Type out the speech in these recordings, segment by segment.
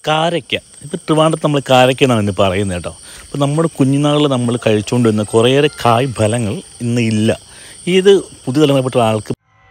കാരയ്ക്ക ഇപ്പോൾ ട്രിവാൻഡ്രത്ത് നമ്മൾ കാരയ്ക്ക എന്നാണ് ഇന്ന് പറയുന്നത് കേട്ടോ അപ്പോൾ നമ്മുടെ കുഞ്ഞുനാളിൽ നമ്മൾ കഴിച്ചുകൊണ്ടിരുന്ന കുറേയേറെ കായ് ഫലങ്ങൾ ഇന്ന് ഇല്ല ഇത് പുതിയ തലമുറപ്പെട്ട ആൾക്ക്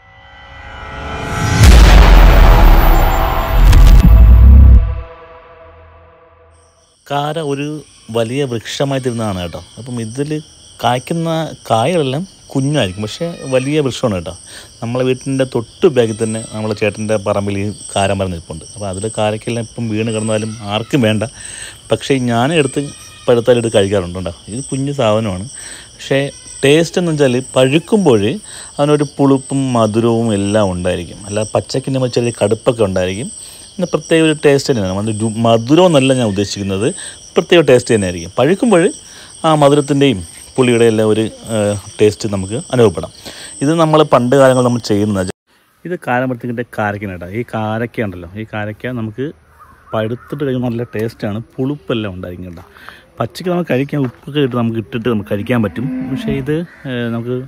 കാര ഒരു വലിയ വൃക്ഷമായി തീരുന്നതാണ് കേട്ടോ അപ്പം ഇതിൽ കായ്ക്കുന്ന കായകളെല്ലാം കുഞ്ഞായിരിക്കും പക്ഷേ വലിയ വൃക്ഷമാണ് കേട്ടോ നമ്മളെ വീട്ടിൻ്റെ തൊട്ട് ബാക്കിൽ തന്നെ നമ്മളെ ചേട്ടൻ്റെ പറമ്പിൽ ഈ കാരമരം നിൽപ്പുണ്ട് അപ്പോൾ അതിൽ കാരക്കെല്ലാം ഇപ്പം വീണ് കിടന്നാലും ആർക്കും വേണ്ട പക്ഷേ ഞാൻ എടുത്ത് പഴുത്താലും എടുത്ത് കഴിക്കാറുണ്ട് കേട്ടോ ഇത് കുഞ്ഞു സാധനമാണ് പക്ഷേ ടേസ്റ്റ് എന്ന് വെച്ചാൽ പഴുക്കുമ്പോൾ അതിനൊരു പുളിപ്പും മധുരവും എല്ലാം ഉണ്ടായിരിക്കും അല്ല പച്ചക്കിൻ്റെ ചെറിയ കടുപ്പൊക്കെ ഉണ്ടായിരിക്കും പിന്നെ പ്രത്യേക ഒരു ടേസ്റ്റ് തന്നെയാണ് അത് രു- മധുരം എന്നല്ല ഞാൻ ഉദ്ദേശിക്കുന്നത് പ്രത്യേക ടേസ്റ്റ് തന്നെയായിരിക്കും പഴുക്കുമ്പോൾ ആ മധുരത്തിൻ്റെയും പുളിയുടെ എല്ലാം ഒരു ടേസ്റ്റ് നമുക്ക് അനുഭവപ്പെടാം ഇത് നമ്മൾ പണ്ട് കാലങ്ങൾ നമ്മൾ ചെയ്യുന്നത് ഇത് കാരമരത്തിൻ്റെ കാരക്കനാട്ടോ ഈ കാരക്ക ഉണ്ടല്ലോ ഈ കാരക്ക നമുക്ക് പഴുത്തിട്ട് കഴിയുമ്പോൾ നല്ല ടേസ്റ്റാണ് പുളിപ്പെല്ലാം ഉണ്ടായിരിക്കും കേട്ടോ പച്ചയ്ക്ക് നമുക്ക് കഴിക്കാൻ ഉപ്പൊക്കെ ഇട്ട് നമുക്ക് ഇട്ടിട്ട് നമുക്ക് കഴിക്കാൻ പറ്റും പക്ഷേ ഇത് ഏഹ്, നമുക്ക്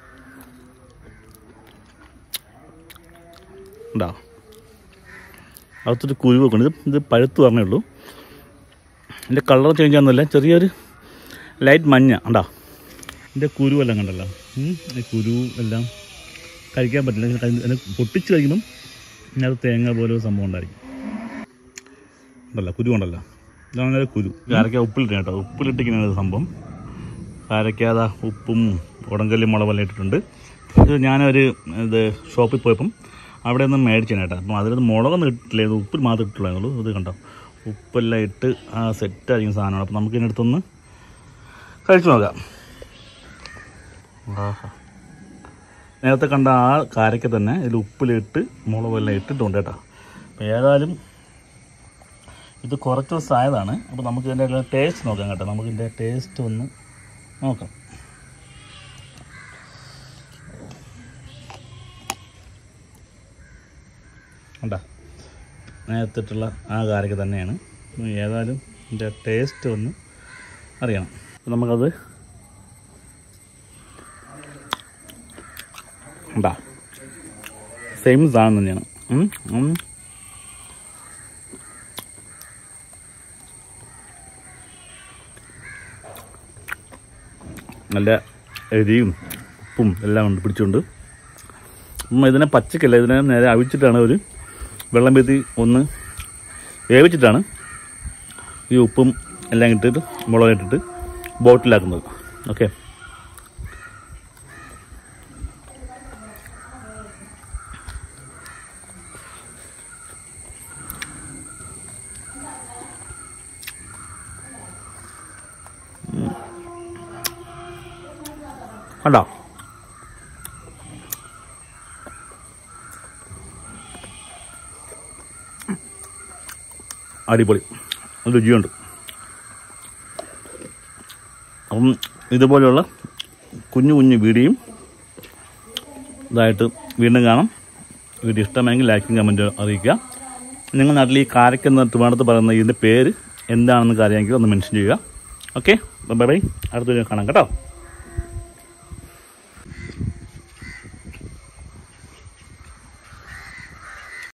ഉണ്ടോ അകത്തൊരു കുരുവൊക്കെ ഉണ്ട് ഇത് ഇത് പഴുത്ത് പറഞ്ഞേ ഉള്ളൂ ഇതിൻ്റെ കളർ ചേഞ്ച് ആകുന്നില്ല ചെറിയൊരു ലൈറ്റ് മഞ്ഞ ഉണ്ടോ ഇതിൻ്റെ കുരുവെല്ലാം കണ്ടല്ലോ ഉം, ഈ കുരു എല്ലാം കഴിക്കാൻ പറ്റില്ല ഇത് കഴി- ഇത് പൊട്ടിച്ച് കഴിക്കുമ്പം ഇതിനകത്ത് തേങ്ങ പോലെ ഒരു സംഭവം ഉണ്ടായിരിക്കും ഉണ്ടല്ലോ കുരു ഉണ്ടല്ലോ ഇതാണ് അതിൻ്റെ കുരു കാരക്ക ഉപ്പിലിട്ട് കേട്ടോ ഉപ്പിലിട്ടിരിക്കുന്ന സംഭവം കാരക്ക അതാ ഉപ്പും ഉടങ്കല്ലി മുളകെല്ലാം ഇട്ടിട്ടുണ്ട് ഇത് ഞാനൊരു ഇത് ഷോപ്പിൽ പോയപ്പം അവിടെ നിന്ന് മേടിച്ചാണ് കേട്ടോ അപ്പം അതിൽ മുളകൊന്നും ഇട്ടില്ല ഇത് ഉപ്പിൽ മാത്രം ഇട്ടുള്ളൂ ഇത് കണ്ടോ ഉപ്പെല്ലാം ഇട്ട് ആ സെറ്റായിരിക്കും സാധനമാണ് അപ്പം നമുക്ക് ഇതിനടുത്തൊന്ന് കഴിച്ചു നോക്കാം ആഹാ നേരത്തെ കണ്ട ആ കാരയ്ക്ക് തന്നെ ഇതിൽ ഉപ്പിലിട്ട് മുളകെല്ലാം ഇട്ടിട്ടുണ്ട് കേട്ടോ അപ്പം ഏതായാലും ഇത് കുറച്ച് ദിവസം ആയതാണ് അപ്പോൾ നമുക്ക് ഇതിൻ്റെ ടേസ്റ്റ് നോക്കാം കേട്ടോ നമുക്ക് ഇതിൻ്റെ ടേസ്റ്റ് ഒന്ന് നോക്കാം കണ്ടാ നേരത്തിട്ടുള്ള ആ കാരയ്ക്ക് തന്നെയാണ് അപ്പോൾ ഏതായാലും ഇതിൻ്റെ ടേസ്റ്റ് ഒന്ന് അറിയണം അപ്പോൾ നമുക്കത് ഉണ്ടാ സെയിം സാധനം തന്നെയാണ് ഉം, ഉം. നല്ല എരിയും ഉപ്പും എല്ലാം ഉണ്ട് പിടിച്ചുകൊണ്ട് ഉം, ഇതിനെ പച്ചക്കല്ല ഇതിനെ നേരെ അവിച്ചിട്ടാണ് ഒരു വെള്ളം വീത്തി ഒന്ന് വേവിച്ചിട്ടാണ് ഈ ഉപ്പും എല്ലാം ഇട്ടിട്ട് മുളക് ഇട്ടിട്ട് ബോട്ടിലാക്കുന്നത് ഓക്കെ കണ്ടോ അടിപൊളി നല്ല രുചിയുണ്ട് അപ്പം ഇതുപോലെയുള്ള കുഞ്ഞു കുഞ്ഞു വീഡിയോയും ഇതായിട്ട് വീണ്ടും കാണാം വീഡിയോ ഇഷ്ടമെങ്കിൽ ലൈക്കും കമൻറ്റ് അറിയിക്കുക നിങ്ങളുടെ നാട്ടിൽ ഈ കാരക്കെന്ന ട്രിവാണ്ടത്ത് പറയുന്ന ഇതിൻ്റെ പേര് എന്താണെന്ന് അറിയാമെങ്കിൽ ഒന്ന് മെൻഷൻ ചെയ്യുക ഓക്കെ ബൈ ബൈ അടുത്ത വീഡിയോ കാണാം കേട്ടോ